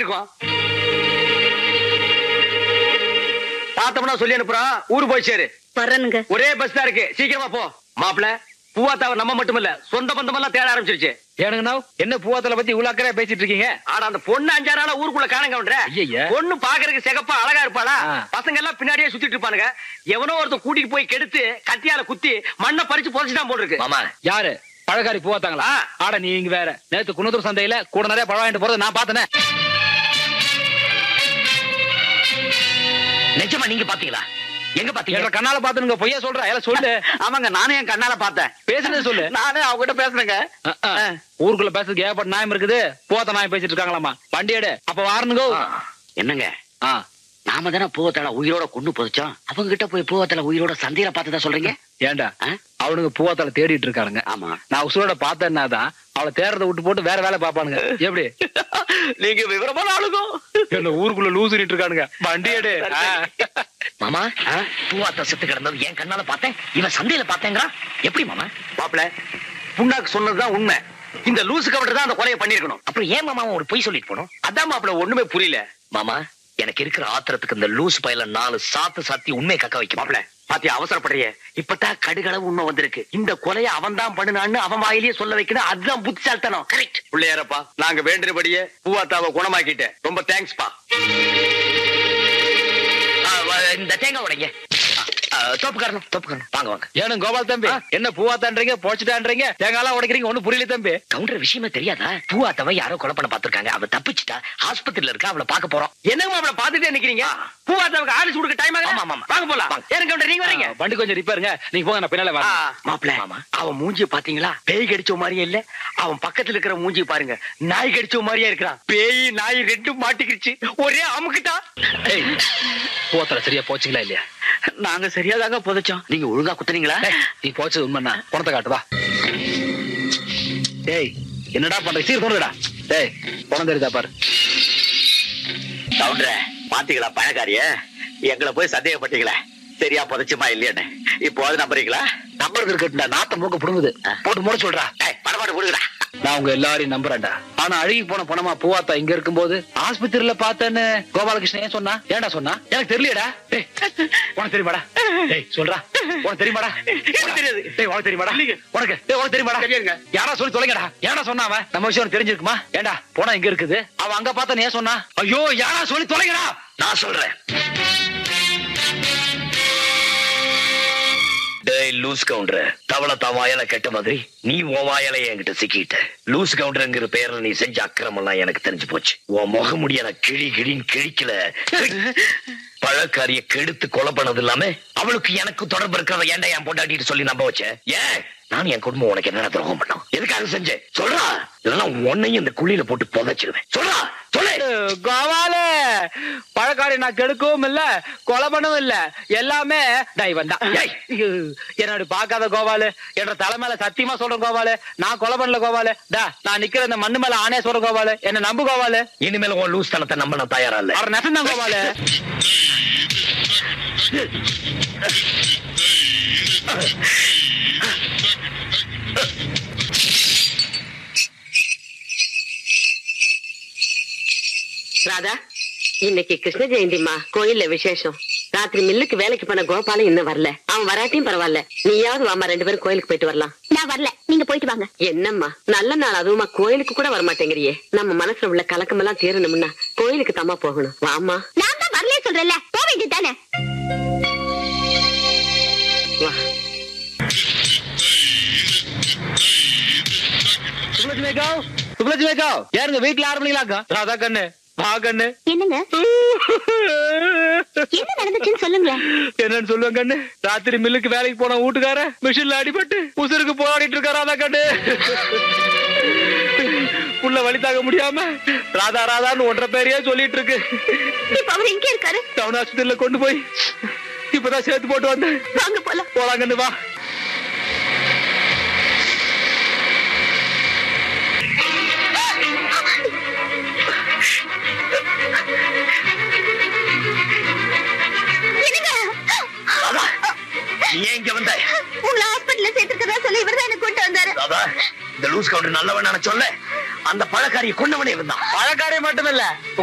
இருக்கோம் பார்த்தோம்னா சொல்லி அனுப்புறோம் ஊரு போய் சேரு வரணுங்க ஒரே பஸ் தான் இருக்கு சீக்கிரமா போ மாப்பிள பூவாத்தாவை நம்ம மட்டும் இல்ல சொந்த பந்தம் எல்லாம் தேட ஆரம்பிச்சிருச்சு ஏனுங்கண்ணா என்ன பூவாத்தல பத்தி இவ்வளவு அக்கறையா பேசிட்டு இருக்கீங்க ஆனா அந்த பொண்ணு அஞ்சாறு நாளா ஊருக்குள்ள காணங்க ஐயையே. பொண்ணு பாக்குறதுக்கு சிகப்பா அழகா இருப்பாளா ஆ. பசங்க எல்லாம் பின்னாடியே சுத்திட்டு இருப்பானுங்க எவனோ ஒருத்தன் கூட்டிட்டு போய் கெடுத்து கத்தியால குத்தி மண்ணை பறிச்சு புதைச்சுதான் போட்டுருக்கு மாமா யாரு பழக்காரி பூவாத்தாங்களா ஆ. ஆட நீ இங்க வேற நேத்து குணத்தூர் சந்தையில கூட நிறைய பழம் வாங்கிட்டு போறது நான் பார்த்தனே நிஜமா நீங்க பாத்தீங்களா எங்க பாத்தீங்க எங்க கண்ணால பாத்துனுங்க பொய்யா சொல்ற எல்லாம் சொல்லு ஆமாங்க நானும் என் கண்ணால பார்த்தேன் பேசுனது சொல்லு நானே அவகிட்ட பேசுறேங்க அஹ், அஹ். ஊருக்குள்ள பேசுறதுக்கு ஏகப்பட்ட நியாயம் இருக்குது பூவாத்த நாயம் பேசிட்டு இருக்காங்களாமா வண்டி எடு அப்ப வாரணுங்க என்னங்க ஆ நாம தானே பூவத்தல உயிரோட கொண்டு புதைச்சோம் அவங்க கிட்ட போய் பூவத்தல உயிரோட சந்தையில பார்த்ததா சொல்றீங்க ஏன்டா ஆ? அவனுங்க பூவாத்தால தேடிட்டு இருக்கானுங்க ஆமா நான் உசுரோட பார்த்தேன்னா தான் அவளை தேடுறத விட்டு போட்டு வேற வேலை பாப்பானுங்க எப்படி நீங்க விவரமான ஆளுகும் என்ன ஊருக்குள்ள லூசுறிட்டு இருக்கானுங்க வண்டி எடு ஆ. மாமா பூவாத்த செத்து கிடந்தது என் கண்ணால பார்த்தேன் இவன் சந்தையில பார்த்தேங்கிறான் எப்படி மாமா மாப்பிள புண்ணாக்கு சொன்னதுதான் உண்மை இந்த லூசு கவர்டர் தான் அந்த கொலையை பண்ணிருக்கணும் அப்புறம் ஏன் மாமா ஒரு பொய் சொல்லிட்டு போனோம் அதான் மாப்பிள ஒண்ணுமே புரியல மாமா எனக்கு இருக்கிற ஆத்திரத்துக்கு இந்த லூஸ் பையில நாலு சாத்து சாத்தி உண்மையை கக்க வைக்க மாப்பிள பாத்தியா அவசரப்படுறிய இப்பதான் கடுகளவு உண்மை வந்திருக்கு இந்த கொலையை அவன் தான் பண்ணுனான்னு அவன் வாயிலேயே சொல்ல வைக்கணும் அதுதான் புத்திசாலித்தனம் கரெக்ட் பிள்ளையாரப்பா நாங்க வேண்டியபடியே பூவாத்தாவை குணமாக்கிட்டேன் ரொம்ப தேங்க்ஸ்பா இந்த தேங்காய் உடைங்க தோப்புக்காரணும் தோப்புக்காரணும் வாங்க வாங்க ஏனுங்க கோபால் தம்பி என்ன பூவாத்தான்றீங்க போச்சுட்டான்றீங்க தேங்காய்லாம் உடைக்கிறீங்க ஒண்ணும் புரியல தம்பி கவுண்டர் விஷயமே தெரியாதா பூவாத்தவ யாரோ கொலை பண்ண பாத்திருக்காங்க அவ தப்பிச்சுட்டா ஆஸ்பத்திரியில இருக்கா அவளை பார்க்க போறோம் என்னங்க மாப்பிள பாத்துட்டே நிக்கிறீங்க பூவாத்தாவுக்கு ஆலிஸ் கொடுக்க டைம் ஆகுது ஆமா, ஆமா, ஆமா. வாங்க போலாம் வாங்க. ஏன் கவுண்டர் நீங்க வரீங்க ஆ, வண்டி கொஞ்சம் ரிப்பேருங்க நீங்க போங்க நான் பின்னால ஆ, வரேன் மாப்பிள ஆமா. அவன் மூஞ்சி பாத்தீங்களா பேய் கடிச்ச மாதிரியே இல்ல அவன் பக்கத்துல இருக்கிற மூஞ்சி பாருங்க நாய் கடிச்ச மாதிரியே இருக்கிறான் பேய் நாய் ரெண்டும் மாட்டிக்கிடுச்சு ஒரே அமுக்கிட்டா ஏய் பூவாத்தால சரியா போச்சுங்களா இல்லையா நாங்க சரியாதாங்க புதைச்சோம் நீங்க ஒழுங்கா குத்துனீங்களா ஏய், நீ போச்சது உண்மைண்ணா பணத்தை காட்டுவா டேய் என்னடா பண்ற சீர் கொண்டுடா டேய் பணம் தெரியுதா பாரு கவுண்டர பாத்தீங்களா பழக்காரிய எங்களை போய் சந்தேகப்பட்டீங்களே சரியா புதைச்சுமா இல்லையான்னு இப்போ அது நம்புறீங்களா நம்பருக்கு இருக்கட்டும்டா நாத்த மூக்க புடுங்குது போட்டு முறை சொல்றா ஏய், படமாட்டு கொடுக்குறா நான் உங்க எல்லாரையும் நம்புறேன்டா ஆனா அழுகி போன பணமா பூவாத்தா இங்க இருக்கும்போது ஆஸ்பத்திரியில பார்த்தேன்னு கோபாலகிருஷ்ணன் ஏன் சொன்னா ஏன்டா சொன்னா எனக்கு தெரியலடா டேய் உனக்கு தெரியுமாடா டேய் சொல்றா உனக்கு தெரியுமாடா எனக்கு தெரியாது. டேய் உனக்கு தெரியுமாடா இல்லைங்க. உனக்கு டேய் உனக்கு தெரியுமாடா தெரியாதுங்க. யாரா சொல்லி தொலைங்கடா ஏன்டா சொன்னா அவன் நம்ம விஷயம் உனக்கு தெரிஞ்சிருக்குமா ஏன்டா போனா இங்க இருக்குது அவன் அங்க பார்த்தா ஏன் சொன்னா ஐயோ யாரா சொல்லி தொலைங்கடா நான் சொல்றேன் டேய் லூஸ் கவுண்டர் தவளை தான் வாயில கெட்ட மாதிரி நீ உன் வாயில என்கிட்ட சிக்கிட்ட லூஸ் கவுண்டர்ங்கிற பேர்ல நீ செஞ்ச அக்கிரமம் எல்லாம் எனக்கு தெரிஞ்சு போச்சு உன் முக முடிய நான் கிழி கிழின்னு கிழிக்கல பழக்காரிய கெடுத்து கொலை பண்ணது இல்லாம அவளுக்கு எனக்கு தொடர்பு இருக்கிறத ஏன்டா என் பொண்டாட்டிட்டு சொல்லி நம்ப வச்சேன் ஏன் நான் என் குடும்பம் உனக்கு என்ன துரோகம் பண்ணோம் எதுக்காக செஞ்சேன் சொல்றா இல்லைன்னா உன்னையும் இந்த குழியில போட்டு புதைச்சிருவேன் சொல்றா சொல்லு கோபால பழக்காரி நான் கெடுக்கவும் இல்ல கொலை பண்ணவும் இல்ல எல்லாமே டைவன் தான் ஏய். ஐயோ, என்னோட பாக்காத கோபாலு என்ற தலை மேல சத்தியமா சொல்றேன் கோபாலு நான் கொலை பண்ணல கோபாலு டா நான் நிக்கிற இந்த மண்ணு மேல ஆனே சொல்றேன் கோபாலு என்ன நம்பு கோபாலு இனிமேல் உன் லூஸ் தனத்தை நம்ப நான் தயாரா இல்ல அவர் நெசம் தான் கோபாலு ராதா இன்னைக்கு கிருஷ்ண ஜெயந்திமா கோயில்ல விசேஷம் ராத்திரி மில்லுக்கு வேலைக்கு போன கோபாலம் இன்னும் வரல அவன் வராட்டியும் பரவாயில்ல நீயாவது வாமா ரெண்டு பேரும் கோயிலுக்கு போயிட்டு வரலாம் நான் வரல நீங்க போயிட்டு வாங்க என்னம்மா நல்ல நாள் அதுவுமா கோயிலுக்கு கூட வரமாட்டேங்கிறியே நம்ம மனசுல உள்ள கலக்கம் எல்லாம் தீரணும்னா கோயிலுக்கு தாமா போகணும் வாமா நான் தான் வரல சொல்றேன்ல போக வேண்டியதானே வா சுப்லட்சுமிக்கா சுப்லட்சுமிக்கா யாருங்க வீட்டுல ஆறு மணிக்கலாக்கா ராதா கண்ணு வா கண்ணு என்னங்க என்ன நடந்துச்சுன்னு சொல்லுங்களேன் என்னன்னு சொல்லுவேன் கண்ணு ராத்திரி மில்லுக்கு வேலைக்கு போன வீட்டுக்கார மிஷின்ல அடிபட்டு உசுருக்கு போராடிட்டு இருக்கா ராதா கண்ணு புள்ள வழி தாங்க முடியாம ராதா ராதான்னு ஒன்றரை பேரையே சொல்லிட்டு இருக்கு இப்ப அவர் எங்க இருக்காரு டவுன் ஆஸ்பத்திரியில கொண்டு போய் இப்பதான் சேர்த்து போட்டு வந்தேன் வாங்க போலாம் போலாம் கண்ணு வா என்னங்க நீ ஏன் இங்க வந்த உங்களை ஹாஸ்பிட்டல்ல சேர்த்துக்கதா சொல்லி இவர்தான் எனக்கு கூட்டு வந்தாரு ராதா இந்த லூஸ் கவுண்டர் நல்லவன் சொல்ல அந்த பழக்காரியை கொண்டவனே இருந்தான் பழக்காரே மட்டும் இல்ல